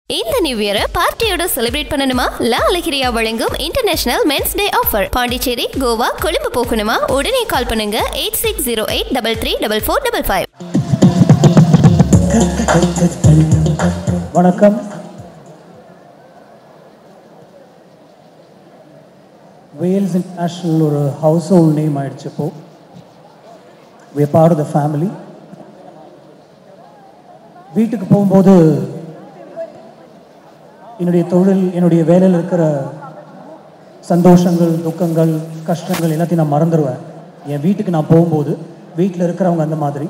இந்த new இயரை பார்ட்டியோட celebrate பண்ணணுமா லா அழகிரியா வழங்கும் international men's day offer Pondicherry Goa Colombo போகணுமா உடனே கால் பண்ணுங்க eight six zero eight double three double four double five வணக்கம் வேல்ஸ் இன்டர்நேஷ்னல் ஒரு ஹவுஸ் ஹோல்ட் நேம் ஆயிடுச்சு இப்போ we part of the family வீட்டுக்கு போகும்போது என்னுடைய தொழில் என்னுடைய வேலையில் இருக்கிற சந்தோஷங்கள் துக்கங்கள் கஷ்டங்கள் எல்லாத்தையும் நான் மறந்துடுவேன் என் வீட்டுக்கு நான் போகும்போது வீட்டில் இருக்கிறவங்க அந்த மாதிரி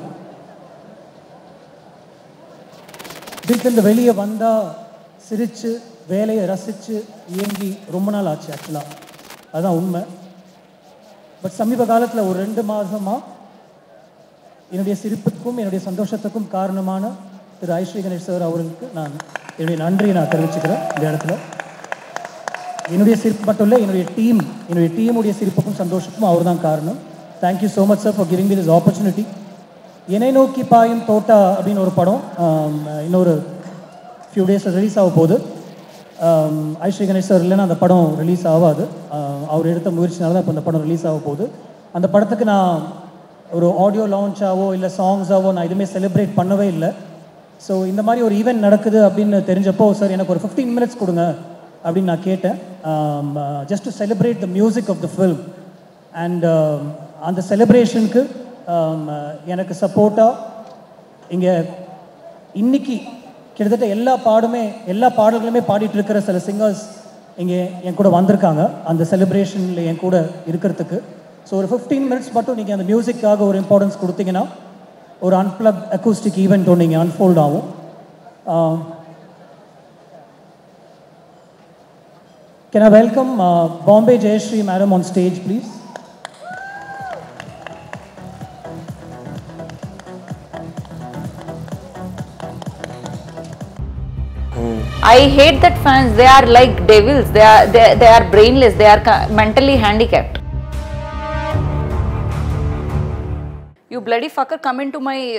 வீட்டிலேருந்து வெளியே வந்தால் சிரித்து வேலையை ரசித்து இயங்கி ரொம்ப நாள் ஆச்சு ஆக்சுவலாக அதுதான் உண்மை பட் சமீப காலத்தில் ஒரு ரெண்டு மாதமாக என்னுடைய சிரிப்புக்கும் என்னுடைய சந்தோஷத்துக்கும் காரணமான திரு ஐஸ்ரீ கணேஷ் சார் அவர்களுக்கு நான் என்னுடைய நன்றியை நான் தெரிவிச்சுக்கிறேன் இந்த இடத்துல என்னுடைய சிரிப்பு மட்டும் இல்லை என்னுடைய டீம் என்னுடைய டீமுடைய சிரிப்புக்கும் சந்தோஷத்துக்கும் அவர் தான் காரணம் thank you so much sir for giving this opportunity என்னை நோக்கி பாயும் தோட்டா அப்படின்னு ஒரு படம் ஆம், இன்னொரு ஃபியூ டேஸில் ரிலீஸ் ஆக போகுது ஆம், ஐஸ்ரீ கணேஷ் சார் இல்லைன்னா அந்த படம் ரிலீஸ் ஆகாது ஆம், அவர் எடுத்த முயற்சினால தான் இப்போ அந்த படம் ரிலீஸ் ஆக போகுது அந்த படத்துக்கு நான் ஒரு ஆடியோ லான்ச்சாவோ இல்லை சாங்ஸாவோ நான் எதுவுமே செலிப்ரேட் பண்ணவே இல்லை ஸோ இந்த மாதிரி ஒரு ஈவெண்ட் நடக்குது அப்படின்னு தெரிஞ்சப்போ சார் எனக்கு ஒரு ஃபிஃப்டீன் மினிட்ஸ் கொடுங்க அப்படின்னு நான் கேட்டேன் just to celebrate the music of the film and அந்த செலிப்ரேஷனுக்கு எனக்கு சப்போர்ட்டாக இங்கே இன்னைக்கு கிட்டத்தட்ட எல்லா பாடுமே எல்லா பாடல்களுமே பாடிட்டு இருக்கிற சில சிங்கர்ஸ் இங்கே என் கூட வந்திருக்காங்க அந்த செலிப்ரேஷனில் என் கூட இருக்கிறதுக்கு ஸோ ஒரு ஃபிஃப்டீன் மினிட்ஸ் மட்டும் நீங்கள் அந்த மியூசிக்காக ஒரு இம்பார்ட்டன்ஸ் கொடுத்தீங்கன்னா ஒரு அன்பிளக் அக்கூஸ்டிக் ஈவெண்ட் ஒன்று இங்கே அன்ஃபோல்ட் ஆகும் can I welcome Bombay Jayashri madam on stage please I hate that fans. They are like devils. They are they, they are brainless. They are ca- mentally handicapped. You bloody fucker! Come into my